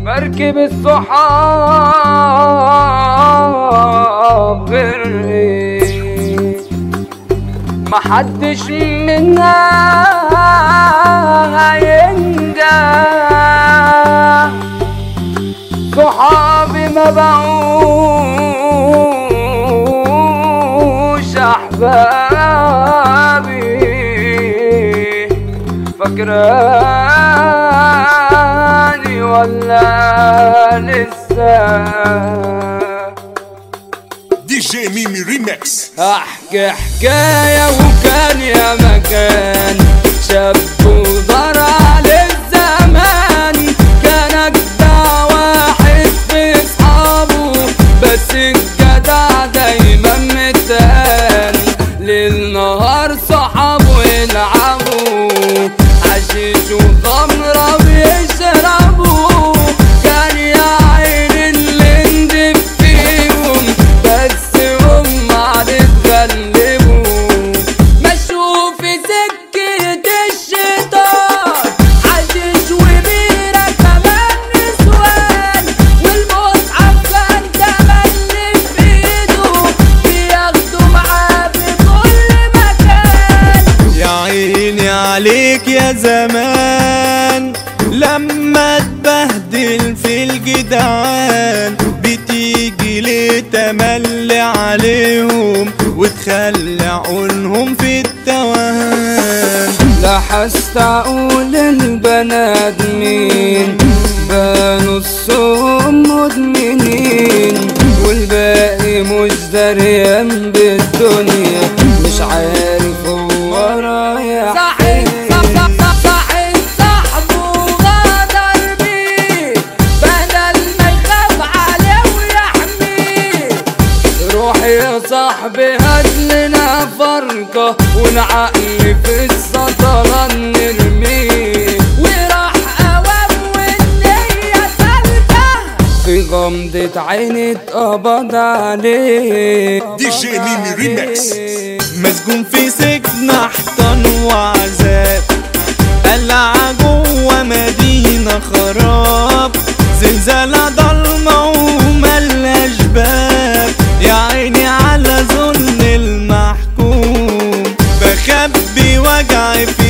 مركب الصحاب غرقت محدش منا هينجح صحابي ما بقوش احبابي فاكراني ولا لسه دي جي ميمي ريمكس احكي حكاية وكان يا مكان شاب ودار على الزمان كان اجدع واحد في اصحابه بس الجدع دايما متاني ليل نهار صحابه يلعبوا حشيش وخمرة بيشربوا كان يا عيني اللي ندب فيهم بس هم هتتغلبوا مشوا في سكة الشيطان حشيش وبيرة كمان نسوان والمصحف كان تملي في ايده بياخدوا معاه في كل مكان يا عيني عليك يا زمان لما تبهدل في الجدعان بتيجي ليه تملي عليهم وتخلي عقولهم في التوهان لاحظت اقول البنات مين بانوا الصم مدمنين والباقي مش دريان بالدنيا مش عارف هو رايح صحيح صحيح صاحبه غدر بيه بدل ما يخاف عليه ويحميه روح يا صاحبي هات لنا فرقة ونعقل في السطران نرميه وراح قوام والنية سالكة في غمضة عيني اتقبض عليه دي جي ميمي ريمكس. مسجون في سجن احضان وعذاب قلع جوه مدينة خراب زلزالة ضلمة وملهاش باب يا عيني على ظلم المحكوم بخبي وجعي في